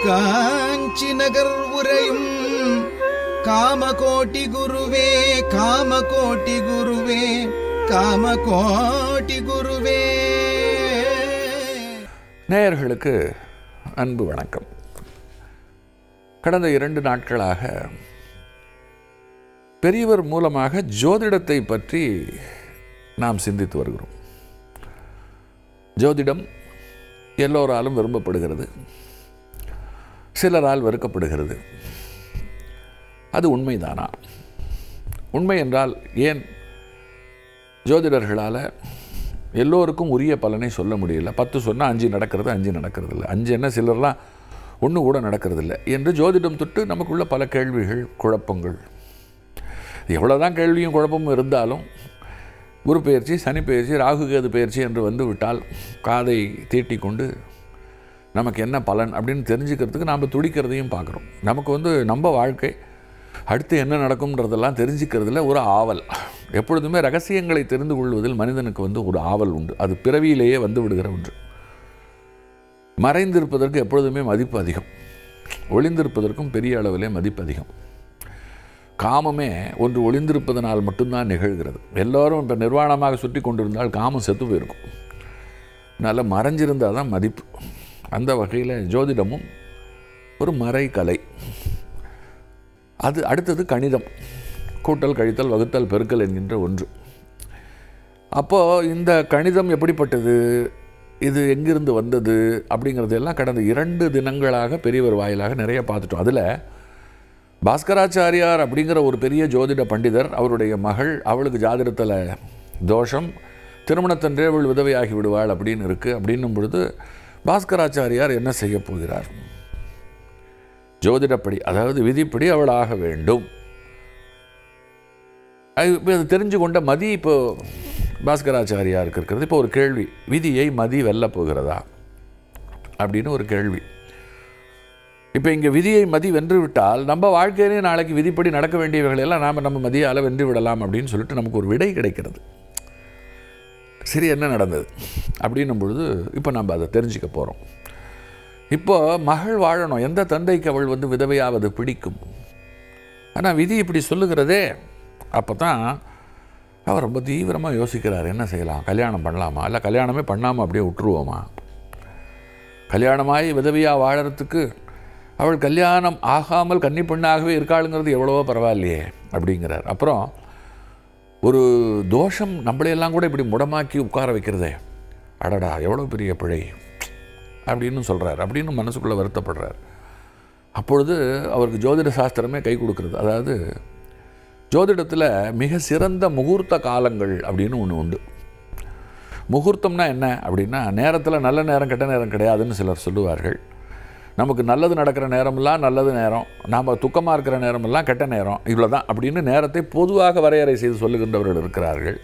காஞ்சி நகர் உரையும் காமகோட்டி குருவே காமகோட்டி குருவே காமகோட்டி குருவே நேயர்களுக்கு அன்பு வணக்கம் கடந்த இரண்டு நாட்களாக பெரியவர் மூலமாக ஜோதிடத்தை பற்றி நாம் சிந்தித்து வருகிறோம் ஜோதிடம் எல்லோராலும் விரும்பப்படுகிறது சிலரால் வெறுக்கப்படுகிறது அது உண்மைதானா உண்மை என்றால் ஏன் ஜோதிடர்களால் எல்லோருக்கும் உரிய பலனை சொல்ல முடியல பத்து சொன்னால் அஞ்சு நடக்கிறது அஞ்சு நடக்கிறது இல்லை அஞ்சு என்ன சிலர்லாம் ஒன்று கூட நடக்கிறதில்ல என்று ஜோதிடம் தொட்டு நமக்குள்ள பல கேள்விகள் குழப்பங்கள் எவ்வளோதான் கேள்வியும் குழப்பமும் இருந்தாலும் குரு பயிற்சி சனி பயிற்சி ராகு கேது பயிற்சி என்று வந்து விட்டால் காதை தீட்டி கொண்டு நமக்கு என்ன பலன் அப்படின்னு தெரிஞ்சுக்கிறதுக்கு நாம் துடிக்கிறதையும் பார்க்குறோம் நமக்கு வந்து நம்ம வாழ்க்கை அடுத்து என்ன நடக்கும்ன்றதெல்லாம் தெரிஞ்சுக்கிறதுல ஒரு ஆவல் எப்பொழுதுமே ரகசியங்களை தெரிந்து கொள்வதில் மனிதனுக்கு வந்து ஒரு ஆவல் உண்டு அது பிறவியிலேயே வந்து விடுகிற ஒன்று மறைந்திருப்பதற்கு எப்பொழுதுமே மதிப்பு அதிகம் ஒளிந்திருப்பதற்கும் பெரிய அளவிலே மதிப்பு அதிகம் காமமே ஒன்று ஒளிந்திருப்பதனால் மட்டும்தான் நிகழ்கிறது எல்லோரும் இப்போ நிர்வாணமாக சுற்றி கொண்டிருந்தால் காமம் செத்து போயிருக்கும் அதனால் மறைஞ்சிருந்தால் தான் மதிப்பு அந்த வகையில் ஜோதிடமும் ஒரு மறைக்கலை அது அடுத்தது கணிதம் கூட்டல் கழித்தல் வகுத்தல் பெருக்கல் என்கின்ற ஒன்று அப்போது இந்த கணிதம் எப்படிப்பட்டது இது எங்கிருந்து வந்தது அப்படிங்கிறதெல்லாம் கடந்த இரண்டு தினங்களாக பெரியவர் வாயிலாக நிறைய பார்த்துட்டோம் அதில் பாஸ்கராச்சாரியார் அப்படிங்கிற ஒரு பெரிய ஜோதிட பண்டிதர் அவருடைய மகள் அவளுக்கு ஜாதிடத்தில் தோஷம் திருமணத்தன்றே அவள் விதவையாகி விடுவாள் அப்படின்னு இருக்குது அப்படின்னும் பொழுது பாஸ்கராச்சாரியார் என்ன செய்ய போகிறார் ஜோதிடப்படி அதாவது விதிப்படி அவள் ஆக வேண்டும் அது இப்ப அது தெரிஞ்சு கொண்ட மதி இப்போ பாஸ்கராச்சாரியாருக்கு இருக்கிறது இப்போ ஒரு கேள்வி விதியை மதி வெல்ல போகிறதா அப்படின்னு ஒரு கேள்வி இப்போ இங்கே விதியை மதி வென்று விட்டால் நம்ம வாழ்க்கையிலே நாளைக்கு விதிப்படி நடக்க வேண்டியவைகளை எல்லாம் நாம் நம்ம மதியால் வென்று விடலாம் அப்படின்னு சொல்லிட்டு நமக்கு ஒரு விடை கிடைக்கிறது சரி என்ன நடந்தது அப்படின்னும் பொழுது இப்போ நம்ம அதை தெரிஞ்சுக்க போகிறோம் இப்போ மகள் வாழணும் எந்த தந்தைக்கு அவள் வந்து விதவையாவது பிடிக்கும் ஆனால் விதி இப்படி சொல்லுகிறதே அப்போ தான் அவர் ரொம்ப தீவிரமாக யோசிக்கிறார் என்ன செய்யலாம் கல்யாணம் பண்ணலாமா இல்லை கல்யாணமே பண்ணாமல் அப்படியே விட்டுருவோமா கல்யாணமாகி விதவையாக வாழறதுக்கு அவள் கல்யாணம் ஆகாமல் கன்னி பெண்ணாகவே இருக்காளுங்கிறது எவ்வளவோ பரவாயில்லையே அப்படிங்கிறார் அப்புறம் ஒரு தோஷம் நம்மளையெல்லாம் கூட இப்படி முடமாக்கி உட்கார வைக்கிறதே அடடா எவ்வளோ பெரிய பிழை அப்படின்னு சொல்கிறார் அப்படின்னு மனசுக்குள்ளே வருத்தப்படுறார் அப்பொழுது அவருக்கு ஜோதிட சாஸ்திரமே கை கொடுக்குறது அதாவது ஜோதிடத்தில் மிக சிறந்த முகூர்த்த காலங்கள் அப்படின்னு ஒன்று உண்டு முகூர்த்தம்னா என்ன அப்படின்னா நேரத்தில் நல்ல நேரம் கெட்ட நேரம் கிடையாதுன்னு சிலர் சொல்லுவார்கள் நமக்கு நல்லது நடக்கிற நேரமெல்லாம் நல்லது நேரம் நாம் துக்கமாக இருக்கிற நேரமெல்லாம் கெட்ட நேரம் இவ்வளோ தான் அப்படின்னு நேரத்தை பொதுவாக வரையறை செய்து சொல்லுகின்றவர்கள் இருக்கிறார்கள்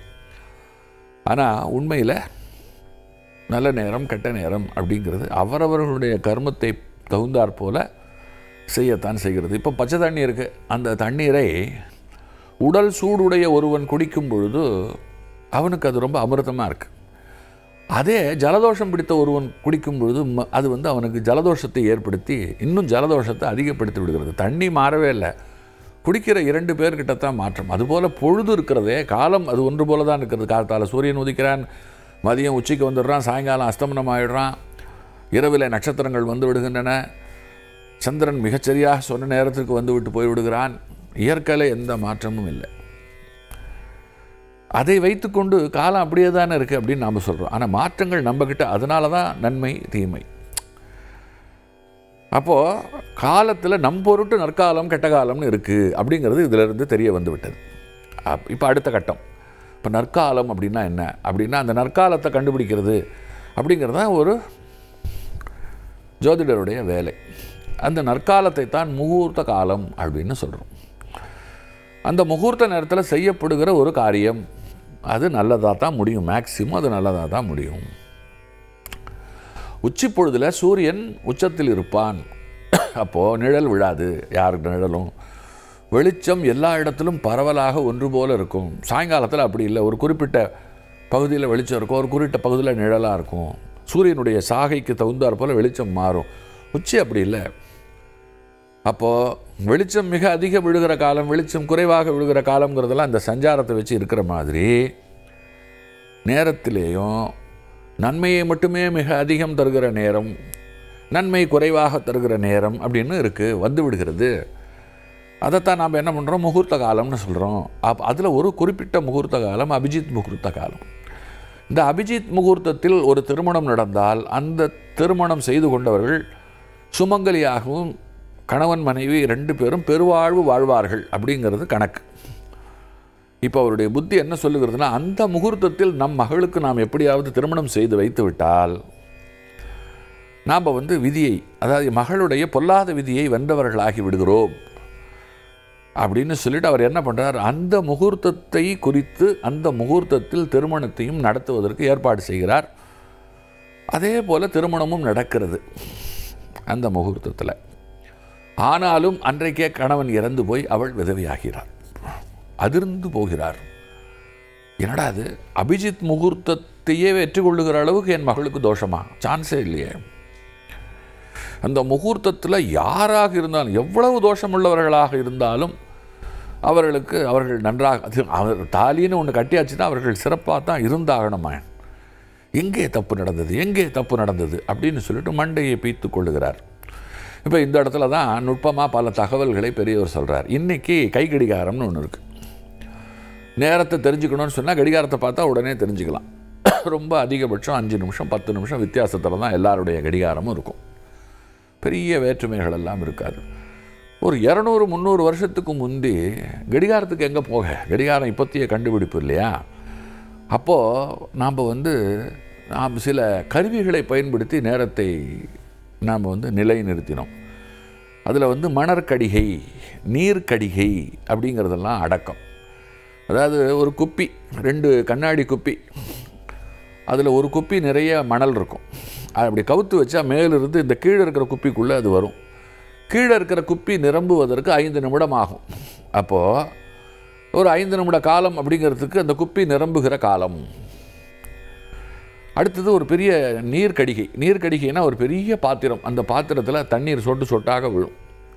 ஆனால் உண்மையில் நல்ல நேரம் கெட்ட நேரம் அப்படிங்கிறது அவரவர்களுடைய கர்மத்தை தகுந்தாற் போல செய்யத்தான் செய்கிறது இப்போ பச்சை தண்ணி இருக்குது அந்த தண்ணீரை உடல் சூடுடைய ஒருவன் குடிக்கும் பொழுது அவனுக்கு அது ரொம்ப அமிர்தமாக இருக்குது அதே ஜலதோஷம் பிடித்த ஒருவன் குடிக்கும் பொழுது ம- அது வந்து அவனுக்கு ஜலதோஷத்தை ஏற்படுத்தி இன்னும் ஜலதோஷத்தை அதிகப்படுத்தி விடுகிறது தண்ணி மாறவே இல்லை குடிக்கிற இரண்டு பேர்கிட்ட தான் மாற்றம் அதுபோல் பொழுது இருக்கிறதே காலம் அது ஒன்று போல தான் இருக்கிறது காலத்தால் சூரியன் உதிக்கிறான் மதியம் உச்சிக்கு வந்துடுறான் சாயங்காலம் அஸ்தமனம் ஆயிடுறான் இரவில் நட்சத்திரங்கள் வந்து விடுகின்றன சந்திரன் மிகச்சரியாக சொன்ன நேரத்திற்கு வந்து விட்டு போய்விடுகிறான் இயற்கையில் எந்த மாற்றமும் இல்லை அதை வைத்துக்கொண்டு காலம் அப்படியே தானே இருக்குது அப்படின்னு நாம் சொல்கிறோம் ஆனால் மாற்றங்கள் நம்மக்கிட்ட அதனால தான் நன்மை தீமை அப்போது காலத்தில் நம் பொருட்டு நற்காலம் கெட்ட காலம்னு இருக்குது அப்படிங்கிறது இதிலிருந்து தெரிய வந்து விட்டது இப்போ அடுத்த கட்டம் இப்போ நற்காலம் அப்படின்னா என்ன அப்படின்னா அந்த நற்காலத்தை கண்டுபிடிக்கிறது அப்படிங்கிறது தான் ஒரு ஜோதிடருடைய வேலை அந்த நற்காலத்தை தான் முகூர்த்த காலம் அப்படின்னு சொல்கிறோம் அந்த முகூர்த்த நேரத்தில் செய்யப்படுகிற ஒரு காரியம் அது நல்லதாக தான் முடியும் மேக்சிமம் அது நல்லதாக தான் முடியும் உச்சி பொழுதுல சூரியன் உச்சத்தில் இருப்பான் அப்போது நிழல் விழாது யாருக்கு நிழலும் வெளிச்சம் எல்லா இடத்திலும் பரவலாக ஒன்று போல இருக்கும் சாயங்காலத்தில் அப்படி இல்லை ஒரு குறிப்பிட்ட பகுதியில் வெளிச்சம் இருக்கும் ஒரு குறிப்பிட்ட பகுதியில் நிழலாக இருக்கும் சூரியனுடைய சாகைக்கு தகுந்தாற் போல் வெளிச்சம் மாறும் உச்சி அப்படி இல்லை அப்போது வெளிச்சம் மிக அதிக விழுகிற காலம் வெளிச்சம் குறைவாக விழுகிற காலங்கிறதெல்லாம் இந்த சஞ்சாரத்தை வச்சு இருக்கிற மாதிரி நேரத்திலேயும் நன்மையை மட்டுமே மிக அதிகம் தருகிற நேரம் நன்மை குறைவாக தருகிற நேரம் அப்படின்னு இருக்குது வந்து விடுகிறது அதைத்தான் நாம் என்ன பண்ணுறோம் முகூர்த்த காலம்னு சொல்கிறோம் அப் அதில் ஒரு குறிப்பிட்ட முகூர்த்த காலம் அபிஜித் முகூர்த்த காலம் இந்த அபிஜித் முகூர்த்தத்தில் ஒரு திருமணம் நடந்தால் அந்த திருமணம் செய்து கொண்டவர்கள் சுமங்கலியாகவும் கணவன் மனைவி ரெண்டு பேரும் பெருவாழ்வு வாழ்வார்கள் அப்படிங்கிறது கணக்கு இப்போ அவருடைய புத்தி என்ன சொல்லுகிறதுனா அந்த முகூர்த்தத்தில் நம் மகளுக்கு நாம் எப்படியாவது திருமணம் செய்து வைத்து விட்டால் நாம் வந்து விதியை அதாவது மகளுடைய பொல்லாத விதியை வென்றவர்களாகி விடுகிறோம் அப்படின்னு சொல்லிட்டு அவர் என்ன பண்ணுறார் அந்த முகூர்த்தத்தை குறித்து அந்த முகூர்த்தத்தில் திருமணத்தையும் நடத்துவதற்கு ஏற்பாடு செய்கிறார் அதே போல் திருமணமும் நடக்கிறது அந்த முகூர்த்தத்தில் ஆனாலும் அன்றைக்கே கணவன் இறந்து போய் அவள் விதவையாகிறார் அதிர்ந்து போகிறார் என்னடா அது அபிஜித் முகூர்த்தத்தையே வெற்றி கொள்ளுகிற அளவுக்கு என் மகளுக்கு தோஷமா சான்ஸே இல்லையே அந்த முகூர்த்தத்தில் யாராக இருந்தாலும் எவ்வளவு தோஷமுள்ளவர்களாக இருந்தாலும் அவர்களுக்கு அவர்கள் நன்றாக அது அவர் தாலின்னு ஒன்று கட்டியாச்சுன்னா அவர்கள் சிறப்பாக தான் இருந்தாகணுமா எங்கே தப்பு நடந்தது எங்கே தப்பு நடந்தது அப்படின்னு சொல்லிட்டு மண்டையை பீத்து கொள்ளுகிறார் இப்போ இந்த இடத்துல தான் நுட்பமாக பல தகவல்களை பெரியவர் சொல்கிறார் இன்றைக்கி கை கடிகாரம்னு ஒன்று இருக்குது நேரத்தை தெரிஞ்சுக்கணும்னு சொன்னால் கடிகாரத்தை பார்த்தா உடனே தெரிஞ்சுக்கலாம் ரொம்ப அதிகபட்சம் அஞ்சு நிமிஷம் பத்து நிமிஷம் வித்தியாசத்தில் தான் எல்லாருடைய கடிகாரமும் இருக்கும் பெரிய வேற்றுமைகள் எல்லாம் இருக்காது ஒரு இரநூறு முந்நூறு வருஷத்துக்கு முந்தி கடிகாரத்துக்கு எங்கே போக கடிகாரம் இப்போத்திய கண்டுபிடிப்பு இல்லையா அப்போது நாம் வந்து நாம் சில கருவிகளை பயன்படுத்தி நேரத்தை நாம் வந்து நிலைநிறுத்தினோம் அதில் வந்து மணற்கடிகை நீர்க்கடிகை அப்படிங்கிறதெல்லாம் அடக்கம் அதாவது ஒரு குப்பி ரெண்டு கண்ணாடி குப்பி அதில் ஒரு குப்பி நிறைய மணல் இருக்கும் அது அப்படி கவுத்து வச்சா மேலிருந்து இந்த கீழே இருக்கிற குப்பிக்குள்ளே அது வரும் கீழே இருக்கிற குப்பி நிரம்புவதற்கு ஐந்து நிமிடம் ஆகும் அப்போது ஒரு ஐந்து நிமிட காலம் அப்படிங்கிறதுக்கு அந்த குப்பி நிரம்புகிற காலம் அடுத்தது ஒரு பெரிய நீர்க்கடிகை நீர்க்கடிகைனா ஒரு பெரிய பாத்திரம் அந்த பாத்திரத்தில் தண்ணீர் சொட்டு சொட்டாக விழும்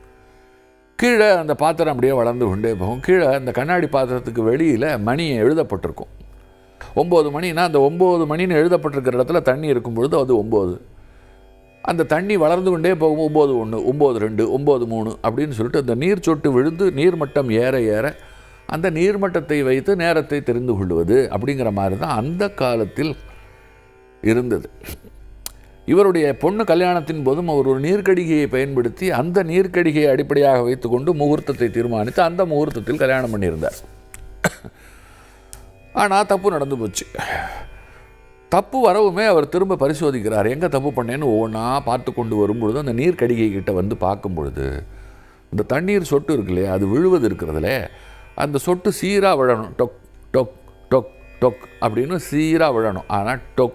கீழே அந்த பாத்திரம் அப்படியே வளர்ந்து கொண்டே போகும் கீழே அந்த கண்ணாடி பாத்திரத்துக்கு வெளியில் மணி எழுதப்பட்டிருக்கும் ஒம்பது மணினா அந்த ஒம்பது மணின்னு எழுதப்பட்டிருக்கிற இடத்துல தண்ணி இருக்கும் பொழுது அது ஒம்பது அந்த தண்ணி வளர்ந்து கொண்டே போகும் ஒம்பது ஒன்று ஒம்பது ரெண்டு ஒம்பது மூணு அப்படின்னு சொல்லிட்டு அந்த நீர் சொட்டு விழுந்து நீர்மட்டம் ஏற ஏற அந்த நீர்மட்டத்தை வைத்து நேரத்தை தெரிந்து கொள்வது அப்படிங்கிற மாதிரி தான் அந்த காலத்தில் இருந்தது இவருடைய பொண்ணு கல்யாணத்தின் போதும் அவர் ஒரு நீர்க்கடிகையை பயன்படுத்தி அந்த நீர்க்கடிகையை அடிப்படையாக வைத்துக்கொண்டு முகூர்த்தத்தை தீர்மானித்து அந்த முகூர்த்தத்தில் கல்யாணம் பண்ணியிருந்தார் ஆனால் தப்பு நடந்து போச்சு தப்பு வரவுமே அவர் திரும்ப பரிசோதிக்கிறார் எங்கே தப்பு பண்ணேன்னு ஒவ்வொன்றா பார்த்து கொண்டு வரும்பொழுது அந்த நீர்க்கடிகை கிட்ட வந்து பார்க்கும் பொழுது இந்த தண்ணீர் சொட்டு இருக்கு இல்லையா அது விழுவது இருக்கிறதுல அந்த சொட்டு சீராக விழணும் டொக் டொக் டொக் டொக் அப்படின்னு சீராக விழணும் ஆனால் டொக்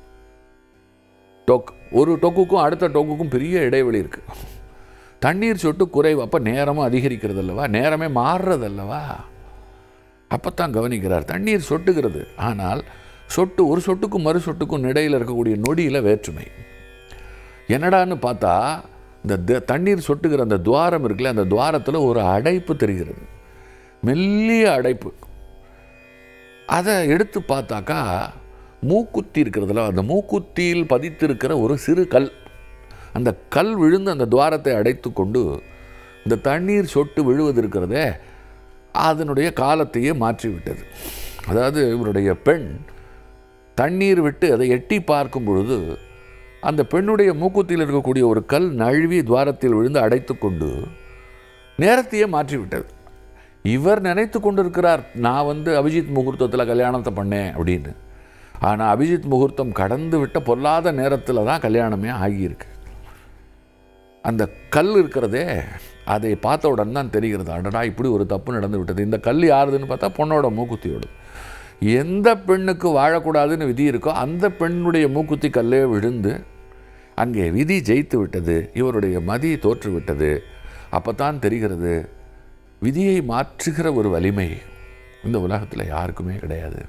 டொக் ஒரு டொக்குக்கும் அடுத்த டொக்குக்கும் பெரிய இடைவெளி இருக்குது தண்ணீர் சொட்டு குறைவு அப்போ நேரமும் அதிகரிக்கிறது அல்லவா நேரமே மாறுறது அல்லவா அப்போ தான் கவனிக்கிறார் தண்ணீர் சொட்டுகிறது ஆனால் சொட்டு ஒரு சொட்டுக்கும் மறு சொட்டுக்கும் இடையில் இருக்கக்கூடிய நொடியில் வேற்றுமை என்னடான்னு பார்த்தா இந்த த- தண்ணீர் சொட்டுகிற அந்த துவாரம் இருக்குல்ல அந்த துவாரத்தில் ஒரு அடைப்பு தெரிகிறது மெல்லிய அடைப்பு அதை எடுத்து பார்த்தாக்கா மூக்குத்தி இருக்கிறதுல அந்த மூக்குத்தியில் பதித்திருக்கிற ஒரு சிறு கல் அந்த கல் விழுந்து அந்த துவாரத்தை அடைத்து கொண்டு இந்த தண்ணீர் சொட்டு விழுவது இருக்கிறதே அதனுடைய காலத்தையே மாற்றிவிட்டது அதாவது இவருடைய பெண் தண்ணீர் விட்டு அதை எட்டி பார்க்கும் பொழுது அந்த பெண்ணுடைய மூக்குத்தியில் இருக்கக்கூடிய ஒரு கல் நழுவி துவாரத்தில் விழுந்து அடைத்து கொண்டு நேரத்தையே மாற்றிவிட்டது இவர் நினைத்து கொண்டிருக்கிறார் நான் வந்து அபிஜித் முகூர்த்தத்தில் கல்யாணத்தை பண்ணேன் அப்படின்னு ஆனால் அபிஜித் முகூர்த்தம் கடந்து விட்ட பொல்லாத நேரத்தில் தான் கல்யாணமே ஆகியிருக்கு அந்த கல் இருக்கிறதே அதை பார்த்த உடனே தான் தெரிகிறது அடடா இப்படி ஒரு தப்பு நடந்து விட்டது இந்த கல் யாருதுன்னு பார்த்தா பொண்ணோட மூக்குத்தியோடு எந்த பெண்ணுக்கு வாழக்கூடாதுன்னு விதி இருக்கோ அந்த பெண்ணுடைய மூக்குத்தி கல்லே விழுந்து அங்கே விதி ஜெயித்து விட்டது இவருடைய மதி தோற்று விட்டது அப்போ தான் தெரிகிறது விதியை மாற்றுகிற ஒரு வலிமை இந்த உலகத்தில் யாருக்குமே கிடையாது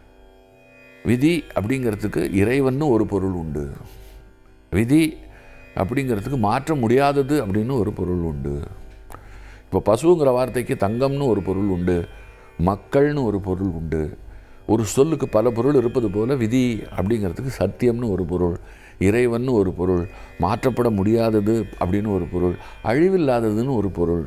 விதி அப்படிங்கிறதுக்கு இறைவன்னு ஒரு பொருள் உண்டு விதி அப்படிங்கிறதுக்கு மாற்ற முடியாதது அப்படின்னு ஒரு பொருள் உண்டு இப்போ பசுங்கிற வார்த்தைக்கு தங்கம்னு ஒரு பொருள் உண்டு மக்கள்னு ஒரு பொருள் உண்டு ஒரு சொல்லுக்கு பல பொருள் இருப்பது போல விதி அப்படிங்கிறதுக்கு சத்தியம்னு ஒரு பொருள் இறைவன் ஒரு பொருள் மாற்றப்பட முடியாதது அப்படின்னு ஒரு பொருள் அழிவில்லாததுன்னு ஒரு பொருள்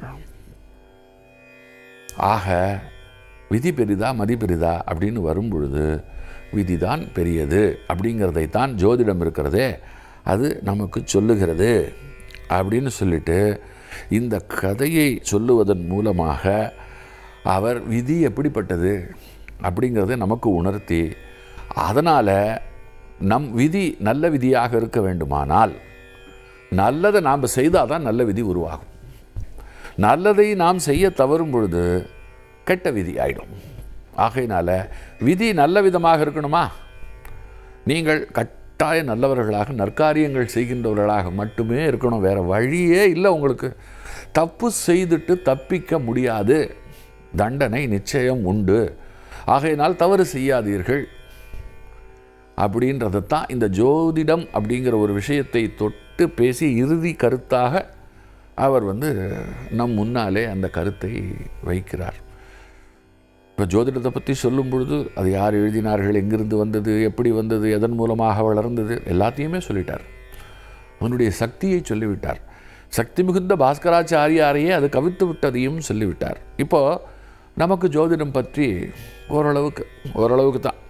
ஆக விதி பெரிதா மதி பெரிதா அப்படின்னு வரும் பொழுது விதிதான் பெரியது அப்படிங்கிறதைத்தான் ஜோதிடம் இருக்கிறதே அது நமக்கு சொல்லுகிறது அப்படின்னு சொல்லிட்டு இந்த கதையை சொல்லுவதன் மூலமாக அவர் விதி எப்படிப்பட்டது அப்படிங்கிறதை நமக்கு உணர்த்தி அதனால் நம் விதி நல்ல விதியாக இருக்க வேண்டுமானால் நல்லதை நாம் செய்தால் தான் நல்ல விதி உருவாகும் நல்லதை நாம் செய்ய தவறும் பொழுது கெட்ட விதி ஆயிடும் ஆகையினால விதி நல்ல விதமாக இருக்கணுமா நீங்கள் கட்டாய நல்லவர்களாக நற்காரியங்கள் செய்கின்றவர்களாக மட்டுமே இருக்கணும் வேற வழியே இல்லை உங்களுக்கு தப்பு செய்துட்டு தப்பிக்க முடியாது தண்டனை நிச்சயம் உண்டு ஆகையினால் தவறு செய்யாதீர்கள் அப்படின்றதை தான் இந்த ஜோதிடம் அப்படிங்கிற ஒரு விஷயத்தை தொட்டு பேசி இறுதி கருத்தாக அவர் வந்து நம் முன்னாலே அந்த கருத்தை வைக்கிறார் இப்போ ஜோதிடத்தை பற்றி சொல்லும் பொழுது அது யார் எழுதினார்கள் எங்கிருந்து வந்தது எப்படி வந்தது எதன் மூலமாக வளர்ந்தது எல்லாத்தையுமே சொல்லிட்டார் அவனுடைய சக்தியை சொல்லிவிட்டார் சக்தி மிகுந்த பாஸ்கராச்சாரியாரையே அது கவித்து விட்டதையும் சொல்லிவிட்டார் இப்போது நமக்கு ஜோதிடம் பற்றி ஓரளவுக்கு ஓரளவுக்கு தான்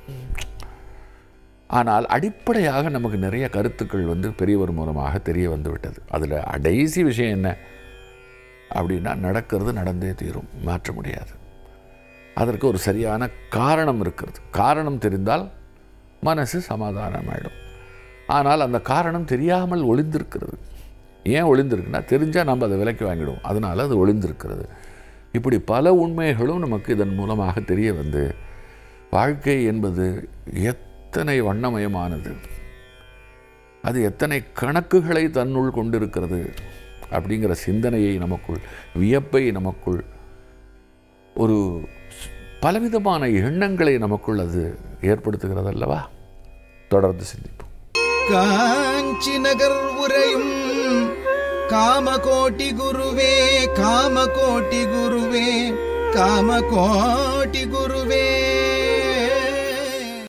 ஆனால் அடிப்படையாக நமக்கு நிறைய கருத்துக்கள் வந்து பெரியவர் மூலமாக தெரிய வந்து விட்டது அதில் கடைசி விஷயம் என்ன அப்படின்னா நடக்கிறது நடந்தே தீரும் மாற்ற முடியாது அதற்கு ஒரு சரியான காரணம் இருக்கிறது காரணம் தெரிந்தால் மனசு சமாதானமாயிடும் ஆனால் அந்த காரணம் தெரியாமல் ஒளிந்திருக்கிறது ஏன் ஒளிந்திருக்குன்னா தெரிஞ்சால் நம்ம அதை விலைக்கு வாங்கிடுவோம் அதனால் அது ஒளிந்திருக்கிறது இப்படி பல உண்மைகளும் நமக்கு இதன் மூலமாக தெரிய வந்து வாழ்க்கை என்பது எத்தனை வண்ணமயமானது அது எத்தனை கணக்குகளை தன்னுள் கொண்டிருக்கிறது அப்படிங்கிற சிந்தனையை நமக்குள் வியப்பை நமக்குள் ஒரு பலவிதமான எண்ணங்களை நமக்குள் அது ஏற்படுத்துகிறது அல்லவா தொடர்ந்து சிந்திப்போம் காஞ்சி நகர் உரையும் காமகோட்டி குருவே காமகோட்டி குருவே காமகோட்டி குருவே